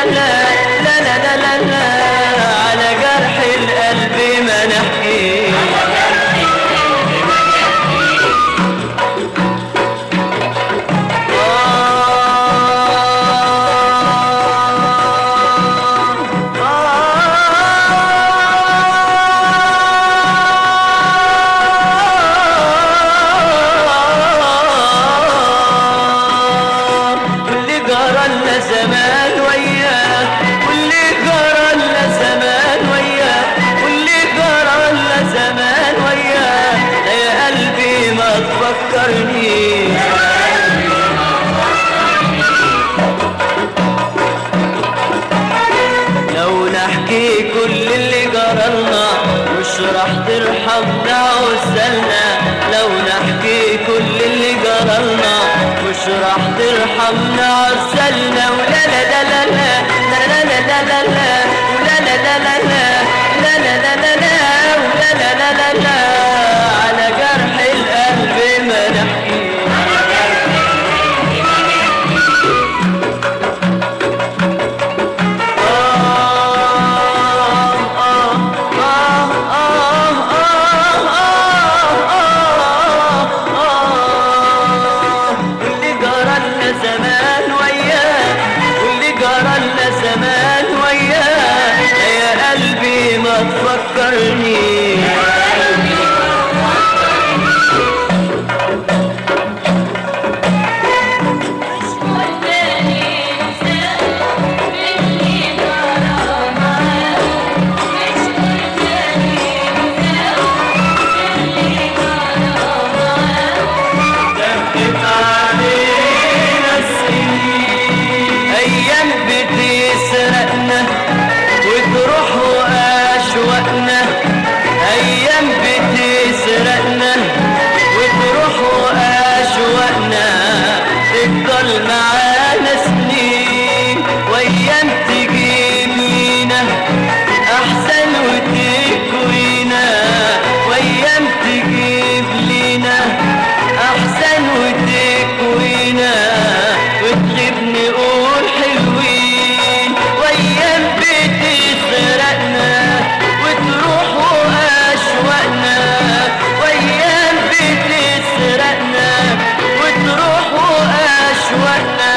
لا لا لا لا لا لا على جرح القلب ما نحكي واللي جرى لنا زمان وياه واللي جرى لنا زمان وياه واللي جرى لنا زمان وياه يا قلبي ما تفكرنيش لو نحكي كل اللي جرالنا مش راح ترحمنا وسلنا لو نحكي كل اللي جرالنا مش راح ترحمنا وسلنا ولا لا لا لا لا لا لا لا لا لا ولا لا لا لا لا لا لا لا لا لا ولا لا لا لا لا على جرح القلب ما نحكي واللي جرى لنا زمان وياه واللي جرى لنا زمان وياه يا قلبي ما تفكرني أيام بتسرقنا وتروح وأشواقنا أيام بتسرقنا وتروح وأشواقنا تفضل معانا سنين وأيام تجيب لينا أحسن وتكوينا وأيام تجيب لينا أحسن وتكوينا وتغيب نقول حلوين وأيام بتسرقنا وتروح وأشواقنا وأيام بتسرقنا وتروح وأشواقنا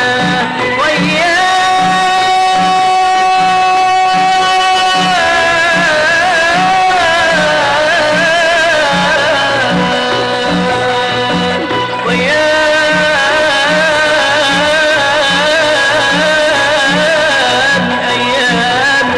وأيام وأيام أيام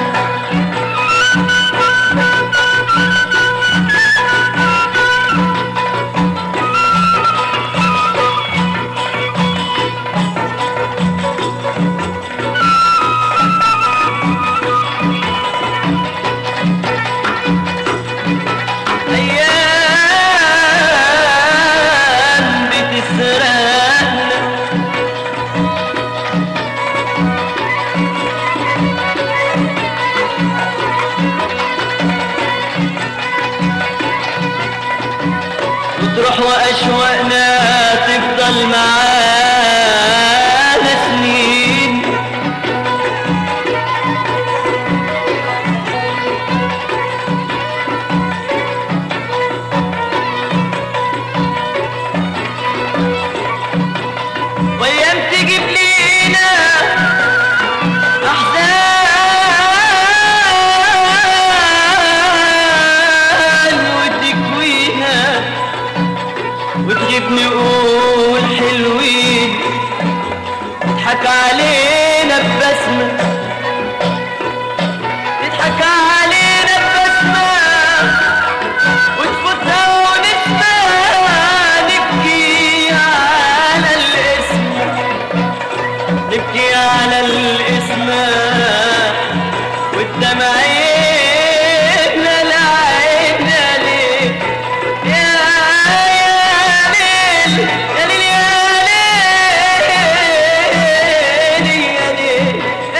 أيام بتسرقنا وتروح وأشواقنا تفضل معانا سنين وأيام تجيب لينا أحزان وتكوينا وتغيب نقول حلوين تضحك علينا ببسمة تضحك علينا ببسمة وتفوتها ونسمة نبكي على الاسم نبكي على الاسم والدمع يبنى لعيبنا ليه يا يا ليل يا ليل يا ليل يا ليل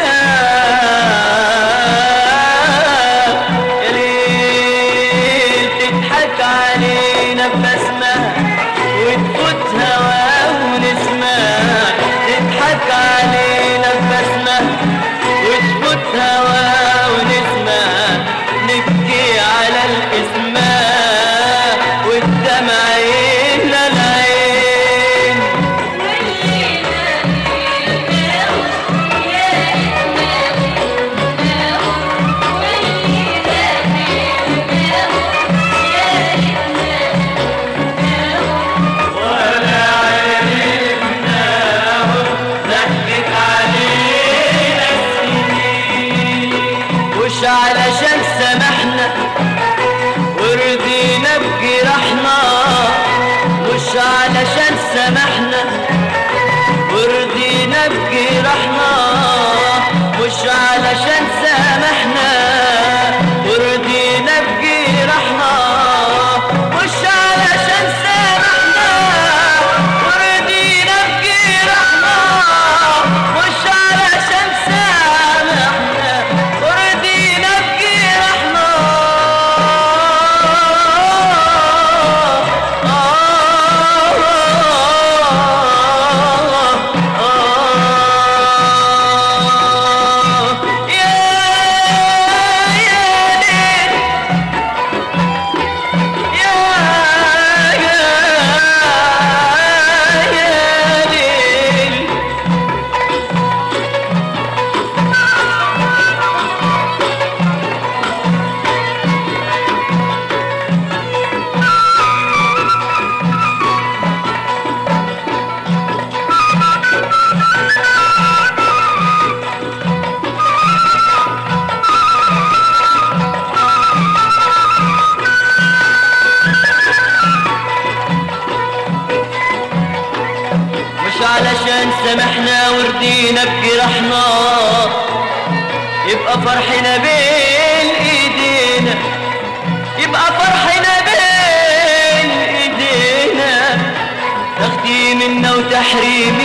يا ليل تضحك علينا ببسمة وتفوت هوا ونسمة تضحك علينا ببسمة مش علشان سمحنا ورضينا بجرحنا مش علشان سمحنا ورضينا بجرحنا مش علشان سامحنا ورضينا بجرحنا مش علشان سامحنا ورضينا بجرحنا مش علشان سامحنا ورضينا بجرحنا مش علشان سمحنا وردينا بجرحنا يبقى فرحنا بين ايدينا يبقى فرحنا بين ايدينا تاخدي منا وتحريم